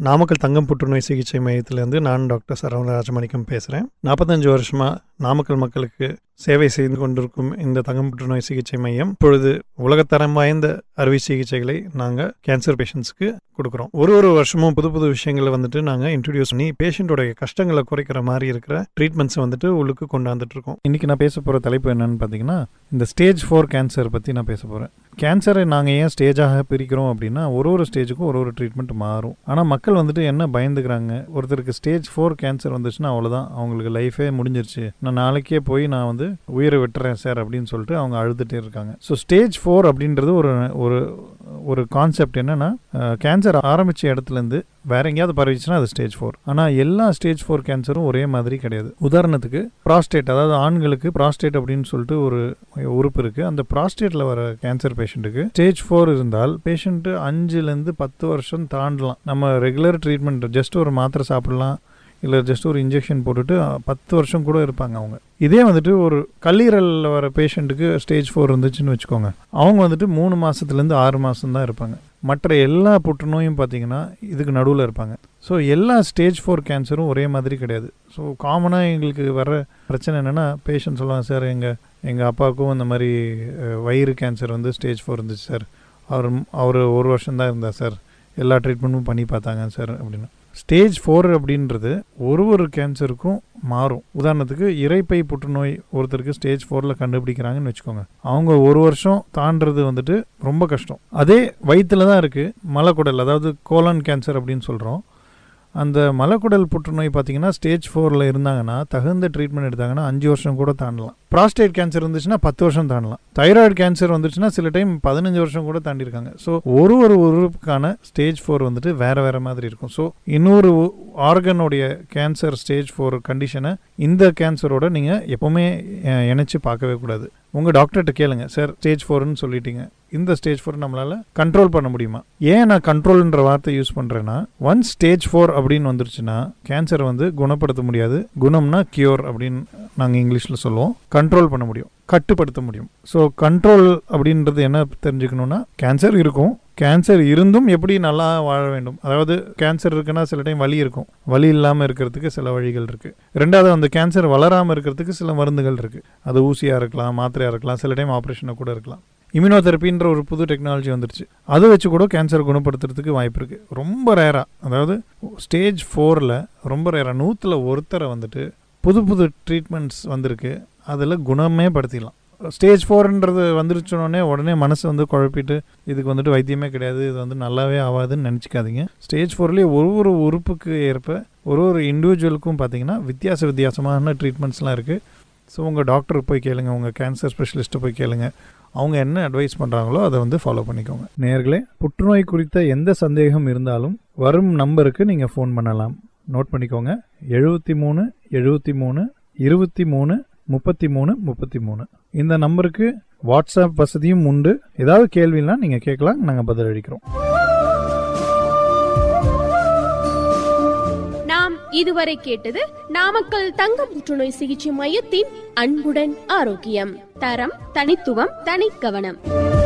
நாமக்கல் தங்கம் புற்றுநோய் சிகிச்சை மையத்திலேருந்து நான் டாக்டர் சரவண ராஜமாணிக்கம் பேசுகிறேன் நாற்பத்தஞ்சு வருஷமாக நாமக்கல் மக்களுக்கு சேவை செய்து கொண்டிருக்கும் இந்த தங்கம் புற்றுநோய் சிகிச்சை மையம் இப்பொழுது உலகத்தரம் வாய்ந்த அறுவை சிகிச்சைகளை நாங்கள் கேன்சர் பேஷண்ட்ஸ்க்கு கொடுக்குறோம் ஒரு ஒரு வருஷமும் புது புது விஷயங்களை வந்துட்டு நாங்கள் இன்ட்ரடியூஸ் பண்ணி பேஷண்ட்டோடைய கஷ்டங்களை குறைக்கிற மாதிரி இருக்கிற ட்ரீட்மெண்ட்ஸை வந்துட்டு உள்ளுக்கு கொண்டாந்துட்டு இருக்கோம் இன்றைக்கி நான் பேச போகிற தலைப்பு என்னன்னு பார்த்தீங்கன்னா இந்த ஸ்டேஜ் ஃபோர் கேன்சர் பற்றி நான் பேச போகிறேன் கேன்சரை நாங்கள் ஏன் ஸ்டேஜாக பிரிக்கிறோம் அப்படின்னா ஒரு ஒரு ஸ்டேஜுக்கும் ஒரு ஒரு ட்ரீட்மெண்ட் மாறும் ஆனால் மக்கள் வந்துட்டு என்ன பயந்துக்கிறாங்க ஒருத்தருக்கு ஸ்டேஜ் ஃபோர் கேன்சர் வந்துச்சுன்னா அவ்வளோதான் அவங்களுக்கு லைஃபே முடிஞ்சிருச்சு நான் நாளைக்கே போய் நான் வந்து உயிரை விட்டுறேன் சார் அப்படின்னு சொல்லிட்டு அவங்க அழுதுகிட்டே இருக்காங்க ஸோ ஸ்டேஜ் ஃபோர் அப்படின்றது ஒரு ஒரு ஒரு கான்செப்ட் என்னன்னா கேன்சர் ஆரம்பித்த இடத்துலேருந்து வேற எங்கேயாவது பரவிச்சுன்னா அது ஸ்டேஜ் ஃபோர் ஆனால் எல்லா ஸ்டேஜ் ஃபோர் கேன்சரும் ஒரே மாதிரி கிடையாது உதாரணத்துக்கு ப்ராஸ்டேட் அதாவது ஆண்களுக்கு ப்ராஸ்டேட் அப்படின்னு சொல்லிட்டு ஒரு உறுப்பு இருக்குது அந்த ப்ராஸ்டேட்டில் வர கேன்சர் பேஷண்ட்டுக்கு ஸ்டேஜ் ஃபோர் இருந்தால் பேஷண்ட்டு அஞ்சுலேருந்து பத்து வருஷம் தாண்டலாம் நம்ம ரெகுலர் ட்ரீட்மெண்ட் ஜஸ்ட் ஒரு மாத்திரை சாப்பிடலாம் இல்லை ஜஸ்ட் ஒரு இன்ஜெக்ஷன் போட்டுட்டு பத்து வருஷம் கூட இருப்பாங்க அவங்க இதே வந்துட்டு ஒரு கல்லீரலில் வர பேஷண்ட்டுக்கு ஸ்டேஜ் ஃபோர் இருந்துச்சுன்னு வச்சுக்கோங்க அவங்க வந்துட்டு மூணு மாதத்துலேருந்து ஆறு மாதம் தான் இருப்பாங்க மற்ற எல்லா புற்றுநோயும் பார்த்தீங்கன்னா இதுக்கு நடுவில் இருப்பாங்க ஸோ எல்லா ஸ்டேஜ் ஃபோர் கேன்சரும் ஒரே மாதிரி கிடையாது ஸோ காமனாக எங்களுக்கு வர பிரச்சனை என்னென்னா பேஷண்ட் சொல்லுவாங்க சார் எங்கள் எங்கள் அப்பாவுக்கும் இந்த மாதிரி வயிறு கேன்சர் வந்து ஸ்டேஜ் ஃபோர் இருந்துச்சு சார் அவர் அவர் ஒரு வருஷம் தான் இருந்தார் சார் எல்லா ட்ரீட்மெண்ட்டும் பண்ணி பார்த்தாங்க சார் அப்படின்னு ஸ்டேஜ் ஃபோர் அப்படின்றது ஒரு ஒரு கேன்சருக்கும் மாறும் உதாரணத்துக்கு இறைப்பை புற்றுநோய் ஒருத்தருக்கு ஸ்டேஜ் ஃபோரில் கண்டுபிடிக்கிறாங்கன்னு வச்சுக்கோங்க அவங்க ஒரு வருஷம் தாண்டது வந்துட்டு ரொம்ப கஷ்டம் அதே வயிற்றில் தான் இருக்குது மலைக்குடல் அதாவது கோலான் கேன்சர் அப்படின்னு சொல்கிறோம் அந்த மலைக்குடல் புற்றுநோய் பார்த்தீங்கன்னா ஸ்டேஜ் ஃபோரில் இருந்தாங்கன்னா தகுந்த ட்ரீட்மெண்ட் எடுத்தாங்கன்னா அஞ்சு வருஷம் கூட தாண்டலாம் ப்ராஸ்டேட் கேன்சர் இருந்துச்சுன்னா பத்து வருஷம் தாண்டலாம் தைராய்டு கேன்சர் வந்துச்சுன்னா சில டைம் பதினஞ்சு வருஷம் கூட தாண்டிருக்காங்க ஸோ ஒரு ஒரு உறுப்புக்கான ஸ்டேஜ் ஃபோர் வந்துட்டு வேற வேற மாதிரி இருக்கும் ஸோ இன்னொரு ஆர்கனுடைய கேன்சர் ஸ்டேஜ் ஃபோர் கண்டிஷனை இந்த கேன்சரோட நீங்கள் எப்போவுமே இணைச்சு பார்க்கவே கூடாது உங்கள் டாக்டர்கிட்ட கேளுங்க சார் ஸ்டேஜ் ஃபோர்னு சொல்லிட்டீங்க இந்த ஸ்டேஜ் ஃபோர் நம்மளால் கண்ட்ரோல் பண்ண முடியுமா ஏன் நான் கண்ட்ரோல்ன்ற வார்த்தை யூஸ் பண்ணுறேன்னா ஒன் ஸ்டேஜ் ஃபோர் அப்படின்னு வந்துருச்சுன்னா கேன்சர் வந்து குணப்படுத்த முடியாது குணம்னா கியூர் அப்படின்னு நாங்கள் இங்கிலீஷில் சொல்லுவோம் கண்ட்ரோல் பண்ண முடியும் கட்டுப்படுத்த முடியும் ஸோ கண்ட்ரோல் அப்படின்றது என்ன தெரிஞ்சுக்கணுன்னா கேன்சர் இருக்கும் கேன்சர் இருந்தும் எப்படி நல்லா வாழ வேண்டும் அதாவது கேன்சர் இருக்குன்னா சில டைம் வலி இருக்கும் வலி இல்லாமல் இருக்கிறதுக்கு சில வழிகள் இருக்குது ரெண்டாவது அந்த கேன்சர் வளராமல் இருக்கிறதுக்கு சில மருந்துகள் இருக்குது அது ஊசியாக இருக்கலாம் மாத்திரையாக இருக்கலாம் சில டைம் ஆப்ரேஷனாக கூட இருக்கலாம் இம்யூனோதெரப்பின்ற ஒரு புது டெக்னாலஜி வந்துருச்சு அதை வச்சு கூட கேன்சர் குணப்படுத்துறதுக்கு வாய்ப்பு இருக்குது ரொம்ப ரேராக அதாவது ஸ்டேஜ் ஃபோரில் ரொம்ப ரேராக நூற்றில் ஒருத்தரை வந்துட்டு புது புது ட்ரீட்மெண்ட்ஸ் வந்திருக்கு அதில் குணமே படுத்திடலாம் ஸ்டேஜ் ஃபோர்ன்றது வந்துருச்சோடனே உடனே மனசு வந்து குழப்பிட்டு இதுக்கு வந்துட்டு வைத்தியமே கிடையாது இது வந்து நல்லாவே ஆகாதுன்னு நினச்சிக்காதீங்க ஸ்டேஜ் ஃபோர்லேயே ஒரு ஒரு உறுப்புக்கு ஏற்ப ஒரு ஒரு இண்டிவிஜுவலுக்கும் பார்த்தீங்கன்னா வித்தியாச வித்தியாசமான ட்ரீட்மெண்ட்ஸ்லாம் இருக்குது ஸோ உங்கள் டாக்டர் போய் கேளுங்க உங்கள் கேன்சர் ஸ்பெஷலிஸ்ட்டை போய் கேளுங்க அவங்க என்ன அட்வைஸ் பண்ணுறாங்களோ அதை வந்து ஃபாலோ பண்ணிக்கோங்க நேர்களே புற்றுநோய் குறித்த எந்த சந்தேகம் இருந்தாலும் வரும் நம்பருக்கு நீங்கள் ஃபோன் பண்ணலாம் நோட் பண்ணிக்கோங்க எழுபத்தி மூணு எழுபத்தி மூணு இருபத்தி மூணு முப்பத்தி மூணு முப்பத்தி மூணு இந்த நம்பருக்கு வாட்ஸ்அப் வசதியும் உண்டு ஏதாவது கேள்வினா நீங்கள் கேட்கலாம் நாங்கள் பதிலளிக்கிறோம் நாம் இதுவரை கேட்டது நாமக்கல் தங்க புற்றுநோய் சிகிச்சை மையத்தின் அன்புடன் ஆரோக்கியம் தரம் தனித்துவம் தனி கவனம்